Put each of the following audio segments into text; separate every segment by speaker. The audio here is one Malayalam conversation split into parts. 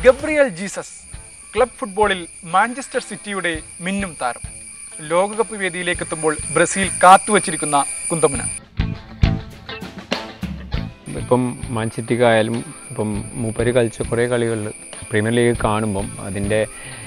Speaker 1: ഗബ്രിയൽ ജീസസ് ക്ലബ് ഫുട്ബോളിൽ മാഞ്ചസ്റ്റർ സിറ്റിയുടെ മിന്നും താരം ലോകകപ്പ് വേദിയിലേക്ക് എത്തുമ്പോൾ ബ്രസീൽ കാത്തുവച്ചിരിക്കുന്ന കുന്തമുന
Speaker 2: ഇപ്പം മാൻ സിറ്റിക്കായാലും ഇപ്പം മൂപ്പര് കളിച്ച കുറേ കളികളിൽ പ്രീമിയർ ലീഗ് കാണുമ്പം അതിൻ്റെ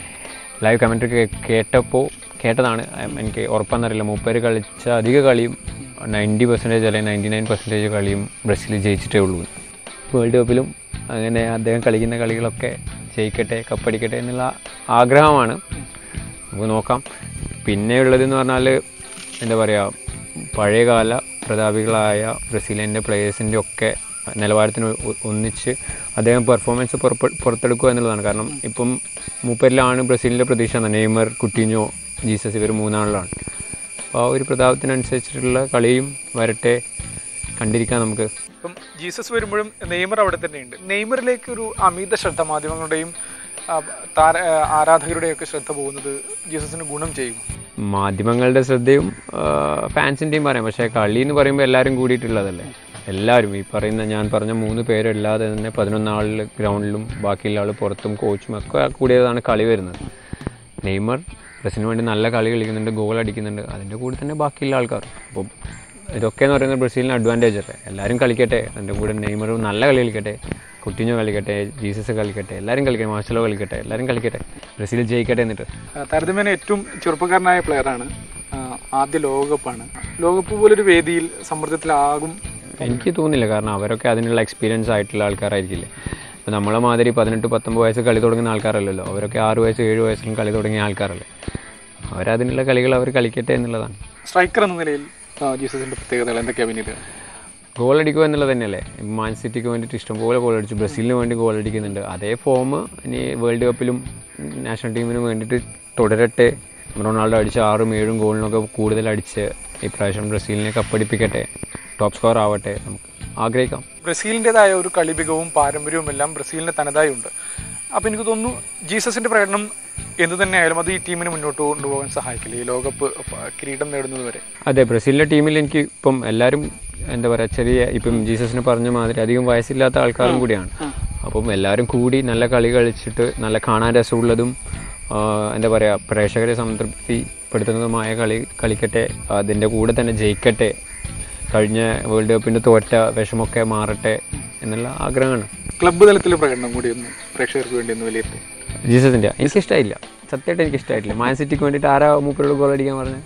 Speaker 2: ലൈവ് കമൻറ്ററി കേട്ടപ്പോൾ കേട്ടതാണ് ഉം, എനിക്ക് ഉറപ്പാന്നറിയില്ല മൂപ്പര് കളിച്ച അധിക കളിയും നയൻറ്റി പെർസെൻറ്റേജ് അല്ലെങ്കിൽ നയൻറ്റി നയൻ പെർസെൻറ്റേജ് കളിയും ബ്രസീൽ ജയിച്ചിട്ടേ ഉള്ളൂ വേൾഡ് കപ്പിലും അങ്ങനെ അദ്ദേഹം കളിക്കുന്ന കളികളൊക്കെ ജയിക്കട്ടെ കപ്പടിക്കട്ടെ എന്നുള്ള ആഗ്രഹമാണ് നമുക്ക് നോക്കാം പിന്നെ ഉള്ളതെന്ന് പറഞ്ഞാൽ എന്താ പറയുക പഴയകാല പ്രതാപികളായ ബ്രസീലിയൻ്റെ പ്ലേയേഴ്സിൻ്റെ ഒക്കെ നിലവാരത്തിന് ഒ- ഒന്നിച്ച് അദ്ദേഹം പെർഫോമൻസ് പുറപ്പെ പുറത്തെടുക്കുക എന്നുള്ളതാണ് കാരണം ഇപ്പം മൂപ്പരിലാണ് ബ്രസീലിൻ്റെ പ്രതീക്ഷ എന്ന്. നെയ്മർ കുട്ടിഞ്ഞോ ജീസസ് ഇവർ മൂന്നാളിലാണ് അപ്പോൾ ആ ഒരു പ്രതാപത്തിനനുസരിച്ചിട്ടുള്ള കളിയും വരട്ടെ കണ്ടിരിക്കാം നമുക്ക്
Speaker 1: ഇപ്പം ജീസസ് വരുമ്പോഴും നെയ്മർ അവിടെ തന്നെയുണ്ട് നെയ്മറിലേക്ക് ഒരു അമിത ശ്രദ്ധ മാധ്യമങ്ങളുടെയും ആ, താര ആ, ആരാധകരുടെയും ഒക്കെ ശ്രദ്ധ പോകുന്നത് ജീസസിന് ഗുണം ചെയ്യും
Speaker 2: മാധ്യമങ്ങളുടെ ശ്രദ്ധയും ഫാൻസിൻ്റെയും പറയാം പക്ഷേ കളി എന്ന് പറയുമ്പോൾ എല്ലാവരും കൂടിയിട്ടുള്ളതല്ലേ എല്ലാവരും ഈ പറയുന്ന ഞാൻ പറഞ്ഞ മൂന്ന് പേരല്ലാതെ തന്നെ പതിനൊന്നാളിൽ ഗ്രൗണ്ടിലും ബാക്കിയുള്ള ആൾ പുറത്തും കോച്ചും ഒക്കെ കൂടിയതാണ് കളി വരുന്നത് നെയ്മർ ബ്രസീലിന് വേണ്ടി നല്ല കളി കളിക്കുന്നുണ്ട് ഗോൾ അടിക്കുന്നുണ്ട് അതിൻ്റെ കൂടെ തന്നെ ബാക്കിയുള്ള ആൾക്കാർ അപ്പം ഇതൊക്കെ എന്ന് പറയുന്നത് ബ്രസീലിന് അഡ്വാൻറ്റേജ് അല്ലേ എല്ലാവരും കളിക്കട്ടെ എൻ്റെ കൂടെ നെയ്മറും നല്ല കളി കളിക്കട്ടെ കുട്ടിഞ്ഞോ കളിക്കട്ടെ ജീസസ് കളിക്കട്ടെ എല്ലാവരും കളിക്കട്ടെ മാർഷലോ കളിക്കട്ടെ എല്ലാവരും കളിക്കട്ടെ ബ്രസീൽ ജയിക്കട്ടെ എന്നിട്ട്
Speaker 1: ആ, താരതമ്യേന ഏറ്റവും ചെറുപ്പക്കാരനായ പ്ലെയറാണ് ആദ്യ ലോകകപ്പാണ് ലോകകപ്പ് പോലൊരു വേദിയിൽ സമ്മർദ്ദത്തിലാകും
Speaker 2: എനിക്ക് തോന്നുന്നില്ല കാരണം അവരൊക്കെ അതിനുള്ള എക്സ്പീരിയൻസ് ആയിട്ടുള്ള ആൾക്കാരായിരിക്കില്ലേ അപ്പോൾ നമ്മളെ മാതിരി പതിനെട്ട് പത്തൊമ്പത് വയസ്സ് കളി തുടങ്ങുന്ന ആൾക്കാരല്ലല്ലോ അവരൊക്കെ ആറ് വയസ്സ് ഏഴ് വയസ്സിലും കളി തുടങ്ങിയ ആൾക്കാരല്ലേ അവരതിനുള്ള കളികൾ അവർ കളിക്കട്ടെ എന്നുള്ളതാണ്
Speaker 1: സ്ട്രൈക്കർ എന്ന നിലയിൽ ആ, ജീസസിന്റെ പ്രത്യേകതകൾ എന്തൊക്കെയാണ് പിന്നീട്
Speaker 2: ഗോൾ അടിക്കുക എന്നുള്ളത് തന്നെയല്ലേ മാൻ സിറ്റിക്ക് വേണ്ടിയിട്ട് ഇഷ്ടംപോലെ ഗോൾ അടിച്ചു ബ്രസീലിന് വേണ്ടി ഗോൾ അടിക്കുന്നുണ്ട് അതേ ഫോം ഇനി വേൾഡ് കപ്പിലും നാഷണൽ ടീമിനും വേണ്ടിയിട്ട് തുടരട്ടെ റൊണാൾഡോ അടിച്ച ആറും ഏഴും ഗോളിനൊക്കെ കൂടുതൽ അടിച്ച് ഇപ്രാവശ്യം ബ്രസീലിനെ കപ്പടിപ്പിക്കട്ടെ ടോപ്പ് സ്കോർ ആവട്ടെ നമുക്ക് ആഗ്രഹിക്കാം
Speaker 1: ബ്രസീലിൻ്റെതായ ഒരു കളിമികവും പാരമ്പര്യവും എല്ലാം ബ്രസീലിന് തനതായി ഉണ്ട് അപ്പോൾ എനിക്ക് തോന്നുന്നു ജീസസിന്റെ പ്രകടനം എന്തു തന്നെയായാലും അത് ഈ ടീമിനെ മുന്നോട്ട് കൊണ്ടുപോകാൻ സഹായിക്കില്ല ഈ ലോകകപ്പ് പ- കിരീടം നേടുന്നത് വരെ
Speaker 2: അതെ ബ്രസീലിൻ്റെ ടീമിൽ എനിക്ക് ഇപ്പം എല്ലാവരും എന്താ പറയുക ചെറിയ ഇപ്പം ജീസസിന് പറഞ്ഞ മാതിരി അധികം വയസ്സില്ലാത്ത ആൾക്കാരും കൂടിയാണ് അപ്പം എല്ലാവരും കൂടി നല്ല കളി കളിച്ചിട്ട് നല്ല കാണാൻ രസമുള്ളതും ആ, എന്താ പറയുക പ്രേക്ഷകരെ സംതൃപ്തിപ്പെടുത്തുന്നതുമായ കളി കളിക്കട്ടെ അതിൻ്റെ കൂടെ തന്നെ ജയിക്കട്ടെ കഴിഞ്ഞ വേൾഡ് കപ്പിൻ്റെ തോറ്റ വിഷമൊക്കെ മാറട്ടെ എന്നുള്ള ആഗ്രഹമാണ്
Speaker 1: ക്ലബ്ബ് തലത്തിലെ പ്രകടനം കൂടി ഒന്ന് പ്രേക്ഷകർക്ക് വേണ്ടി ഒന്ന് വിലയിരുത്തി
Speaker 2: ജീസസിൻ്റെ എനിക്കിഷ്ടമായില്ല സത്യമായിട്ട് എനിക്കിഷ്ടമായിട്ടില്ല മാൻ സിറ്റിക്ക് വേണ്ടിയിട്ട് ആരാ മൂപ്പരോട് ഗോൾ അടിക്കാൻ പറഞ്ഞത്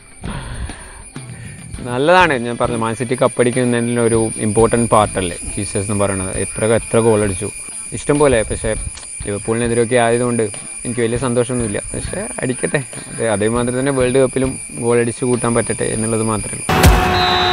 Speaker 2: നല്ലതാണ് ഞാൻ പറഞ്ഞ മാൻ സിറ്റി കപ്പടിക്കുന്നതിൽ ഒരു ഇമ്പോർട്ടൻറ്റ് പാർട്ടല്ലേ ജീസസ് എന്ന് പറയുന്നത് എത്ര എത്ര ഗോൾ അടിച്ചു ഇഷ്ടം പോലെ പക്ഷേ ലിവർപൂളിനെതിരൊക്കെ ആയതുകൊണ്ട് എനിക്ക് വലിയ സന്തോഷമൊന്നുമില്ല പക്ഷേ അടിക്കട്ടെ അതെ അതേമാതിരി തന്നെ വേൾഡ് കപ്പിലും ഗോൾ അടിച്ച് കൂട്ടാൻ പറ്റട്ടെ എന്നുള്ളത് മാത്രമേ ഉള്ളൂ